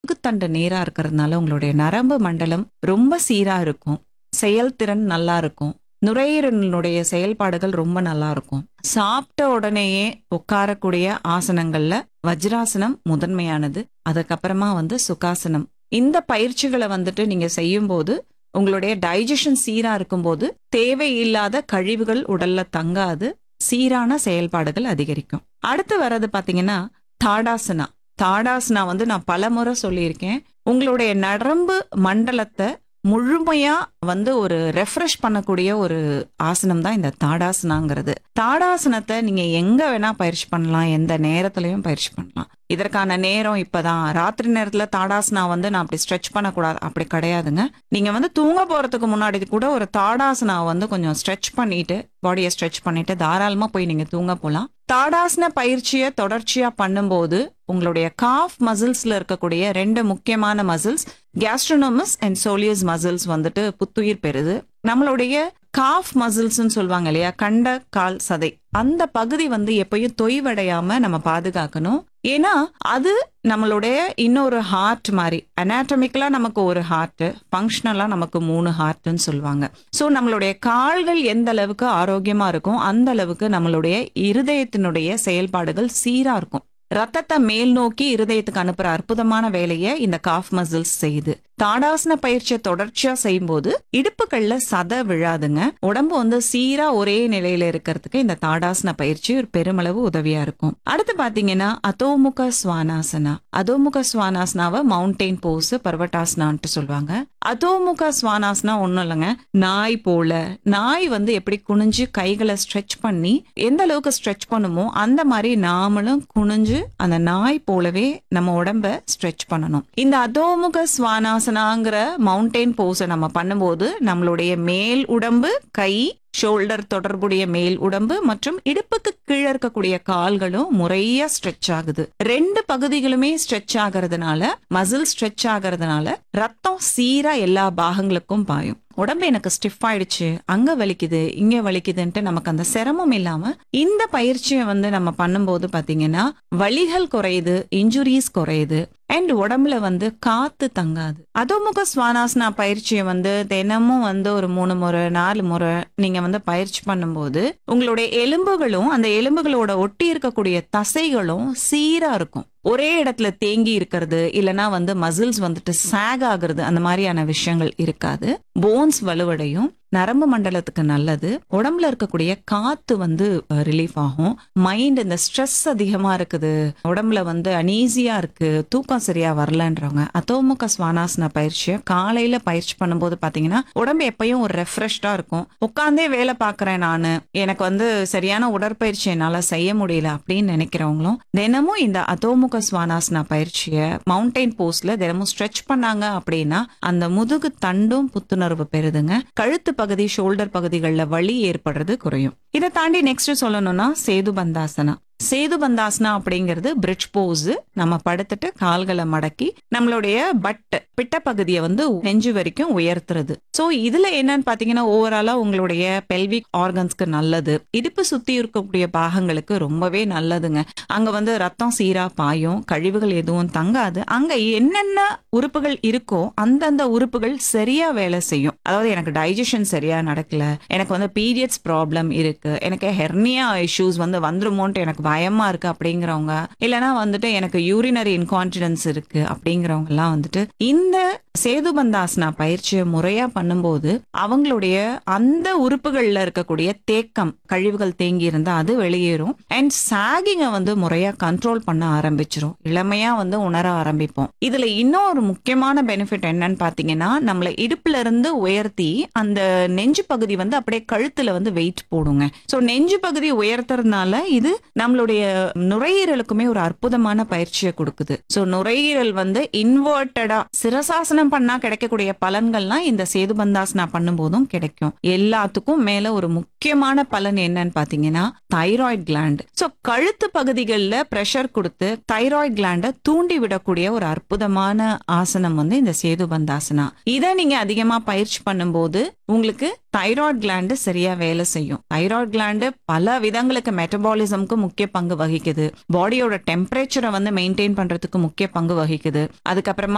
முதுகுத்தண்டு நேரா இருக்கிறதுனால உங்களுடைய நரம்பு மண்டலம் ரொம்ப சீரா இருக்கும் செயல்திறன் நல்லா இருக்கும் நுரையீரலினுடைய செயல்பாடுகள் ரொம்ப நல்லா இருக்கும் சாப்பிட்ட உடனேயே உட்காரக்கூடிய ஆசனங்கள்ல வஜ்ராசனம் முதன்மையானது அதுக்கப்புறமா வந்து சுகாசனம் இந்த பயிற்சிகளை வந்துட்டு நீங்க செய்யும்போது உங்களுடைய டைஜஷன் சீரா இருக்கும்போது தேவையில்லாத கழிவுகள் உடல்ல தங்காது சீரான செயல்பாடுகள் அதிகரிக்கும் அடுத்து வர்றது பாத்தீங்கன்னா தாடாசனா தாடாசனா வந்து நான் பலமுறை சொல்லியிருக்கேன் உங்களுடைய நரம்பு மண்டலத்தை முழுமையா வந்து ஒரு ரெஃப்ரெஷ் பண்ணக்கூடிய ஒரு ஆசனம் தான் இந்த தாடாசனாங்கிறது தாடாசனத்தை நீங்க எங்க வேணா பயிற்சி பண்ணலாம் எந்த நேரத்திலையும் பயிற்சி பண்ணலாம் இதற்கான நேரம் இப்பதான் ராத்திரி நேரத்துல தாடாசனா வந்து நான் அப்படி ஸ்ட்ரெச் பண்ணக்கூடாது அப்படி கிடையாதுங்க நீங்க வந்து தூங்க போறதுக்கு முன்னாடி கூட ஒரு தாடாசனா வந்து கொஞ்சம் ஸ்ட்ரெச் பண்ணிட்டு பாடியை ஸ்ட்ரெச் பண்ணிட்டு தாராளமா போய் நீங்க தூங்க போலாம் தாடாசன பயிற்சியை தொடர்ச்சியா பண்ணும்போது உங்களுடைய காஃப் மசில்ஸ்ல இருக்கக்கூடிய ரெண்டு முக்கியமான muscles gastrocnemius and soleus muscles வந்துட்டு புத்துயிர் பெறுது நம்மளுடைய காஃப் மசில்ஸ்னு சொல்லுவாங்க இல்லையா கண்ட கால் சதை அந்த பகுதி வந்து எப்பயும் தொய்வடையாம நம்ம பாதுகாக்கணும் ஏன்னா அது நம்மளுடைய இன்னொரு ஹார்ட் மாதிரி அனாட்டமிக்கலா நமக்கு ஒரு ஹார்ட் ஃபங்க்ஷனலா நமக்கு மூணு ஹார்ட்னு சொல்லுவாங்க ஸோ நம்மளுடைய கால்கள் எந்த அளவுக்கு ஆரோக்கியமா இருக்கும் அந்த அளவுக்கு நம்மளுடைய இருதயத்தினுடைய செயல்பாடுகள் சீரா இருக்கும் ரத்தத்தை மேல் நோக்கி இருதயத்துக்கு அனுப்புற அற்புதமான வேலையை இந்த காஃப் மசில்ஸ் செய்யுது தாடாசன பயிற்சியை தொடர்ச்சியா செய்யும்போது இடுப்புகள்ல சத விழாதுங்க உடம்பு வந்து சீரா ஒரே நிலையில இருக்கிறதுக்கு இந்த தாடாசன பயிற்சி ஒரு பெருமளவு உதவியா இருக்கும் அடுத்து பாத்தீங்கன்னா அதோமுக ஸ்வானாசனா அதோமுக ஸ்வானாசனாவை மவுண்டெயின் போஸ் பர்வட்டாசனான்ட்டு சொல்லுவாங்க அதோமுக ஸ்வானாசனா ஒண்ணும் இல்லைங்க நாய் போல நாய் வந்து எப்படி குனிஞ்சு கைகளை ஸ்ட்ரெச் பண்ணி எந்த அளவுக்கு ஸ்ட்ரெச் பண்ணுமோ அந்த மாதிரி நாமளும் குனிஞ்சு அந்த நாய் போலவே நம்ம உடம்ப ஸ்ட்ரெச் பண்ணணும் இந்த அதோமுக ஸ்வானாசனாங்கிற மவுண்டெயின் போஸை நம்ம பண்ணும்போது நம்மளுடைய மேல் உடம்பு கை ஷோல்டர் தொடர்புடைய மேல் உடம்பு மற்றும் இடுப்புக்கு கீழே இருக்கக்கூடிய கால்களும் முறையா ஸ்ட்ரெச் ஆகுது ரெண்டு பகுதிகளுமே ஸ்ட்ரெச் ஆகிறதுனால மசில் ஸ்ட்ரெச் ஆகிறதுனால ரத்தம் சீரா எல்லா பாகங்களுக்கும் பாயும் உடம்பு எனக்கு ஸ்டிஃப் ஆயிடுச்சு அங்க வலிக்குது இங்க வலிக்குதுன்ட்டு நமக்கு அந்த சிரமம் இல்லாம இந்த பயிற்சியை வந்து நம்ம பண்ணும்போது பாத்தீங்கன்னா வலிகள் குறையுது இன்ஜுரிஸ் குறையுது அண்ட் உடம்புல வந்து காத்து தங்காது அதோமுக சுவானாசனா பயிற்சியை வந்து தினமும் வந்து ஒரு மூணு முறை நாலு முறை நீங்க வந்து பயிற்சி பண்ணும்போது உங்களுடைய எலும்புகளும் அந்த எலும்புகளோட ஒட்டி இருக்கக்கூடிய தசைகளும் சீரா இருக்கும் ஒரே இடத்துல தேங்கி இருக்கிறது இல்லனா வந்து மசில்ஸ் வந்துட்டு சாக் ஆகுறது அந்த மாதிரியான விஷயங்கள் இருக்காது போன்ஸ் வலுவடையும் நரம்பு மண்டலத்துக்கு நல்லது உடம்புல இருக்கக்கூடிய காத்து வந்து ரிலீஃப் ஆகும் மைண்ட் இந்த ஸ்ட்ரெஸ் அதிகமா இருக்குது உடம்புல வந்து அனீசியா இருக்கு தூக்கம் சரியா வரலன்றவங்க அதோமுக சுவானாசன பயிற்சியை காலையில பயிற்சி பண்ணும்போது பாத்தீங்கன்னா உடம்பு எப்பயும் ஒரு ரெஃப்ரெஷ்டா இருக்கும் உட்காந்தே வேலை பாக்குறேன் நானு எனக்கு வந்து சரியான உடற்பயிற்சி என்னால செய்ய முடியல அப்படின்னு நினைக்கிறவங்களும் தினமும் இந்த அதோமுக சுவானாசனா பயிற்சியை மவுண்டைன் போஸ்ட்ல தினமும் ஸ்ட்ரெச் பண்ணாங்க அப்படின்னா அந்த முதுகு தண்டும் புத்துணர்வு பெறுதுங்க கழுத்து பகுதி ஷோல்டர் பகுதிகளில் வலி ஏற்படுறது குறையும் இதை தாண்டி நெக்ஸ்ட் சொல்லணும்னா சேது பந்தாசனா சேது பந்தாசனா அப்படிங்கிறது பிரிட்ஜ் போஸ் நம்ம படுத்துட்டு கால்களை மடக்கி நம்மளுடைய பட் பிட்ட பகுதியை வந்து நெஞ்சு வரைக்கும் உயர்த்துறது சோ இதுல என்னன்னு பாத்தீங்கன்னா ஓவராலா உங்களுடைய பெல்விக் ஆர்கன்ஸ்க்கு நல்லது இடுப்பு சுத்தி இருக்கக்கூடிய பாகங்களுக்கு ரொம்பவே நல்லதுங்க அங்க வந்து ரத்தம் சீரா பாயும் கழிவுகள் எதுவும் தங்காது அங்க என்னென்ன உறுப்புகள் இருக்கோ அந்தந்த உறுப்புகள் சரியா வேலை செய்யும் அதாவது எனக்கு டைஜஷன் சரியா நடக்கல எனக்கு வந்து பீரியட்ஸ் ப்ராப்ளம் இருக்கு எனக்கு ஹெர்னியா இஷ்யூஸ் வந்து வந்துருமோன்ட்டு எனக்கு பயமா இருக்கு அப்படிங்கிறவங்க இல்லைன்னா வந்துட்டு எனக்கு யூரினரி இன்கான்டினன்ஸ் இருக்கு அப்படிங்கிறவங்க எல்லாம் வந்துட்டு இந்த சேதுபந்தாசனா பயிற்சியை முறையா பண்ணும்போது அவங்களுடைய அந்த உறுப்புகள்ல இருக்கக்கூடிய தேக்கம் கழிவுகள் தேங்கி இருந்தா அது வெளியேறும் அண்ட் சாகிங்க வந்து முறையா கண்ட்ரோல் பண்ண ஆரம்பிச்சிரும் இளமையா வந்து உணர ஆரம்பிப்போம் இதுல இன்னொரு முக்கியமான பெனிஃபிட் என்னன்னு பாத்தீங்கன்னா நம்மளை இடுப்புல இருந்து உயர்த்தி அந்த நெஞ்சு பகுதி வந்து அப்படியே கழுத்துல வந்து வெயிட் போடுங்க சோ நெஞ்சு பகுதி உயர்த்துறதுனால இது நம்மளுடைய நுரையீரலுக்குமே ஒரு அற்புதமான பயிற்சியை கொடுக்குது சோ நுரையீரல் வந்து இன்வெர்டடா சிரசாசனம் பண்ணா கிடைக்கக்கூடிய பலன்கள்லாம் இந்த சேதுபந்தாசனா பண்ணும்போதும் கிடைக்கும் எல்லாத்துக்கும் மேல ஒரு முக்கியமான பலன் என்னன்னு பாத்தீங்கன்னா தைராய்டு கிளாண்ட் சோ கழுத்து பகுதிகளில் பிரஷர் கொடுத்து தைராய்டு கிளாண்ட தூண்டி விடக்கூடிய ஒரு அற்புதமான ஆசனம் வந்து இந்த சேதுபந்தாசனா இதை நீங்க அதிகமா பயிற்சி பண்ணும்போது உங்களுக்கு தைராய்டு கிளாண்டு சரியா வேலை செய்யும் தைராய்டு கிளாண்டு பல விதங்களுக்கு மெட்டபாலிசம்க்கு முக்கிய பங்கு வகிக்குது பாடியோட டெம்பரேச்சரை வந்து மெயின்டைன் பண்றதுக்கு முக்கிய பங்கு வகிக்குது அதுக்கப்புறமா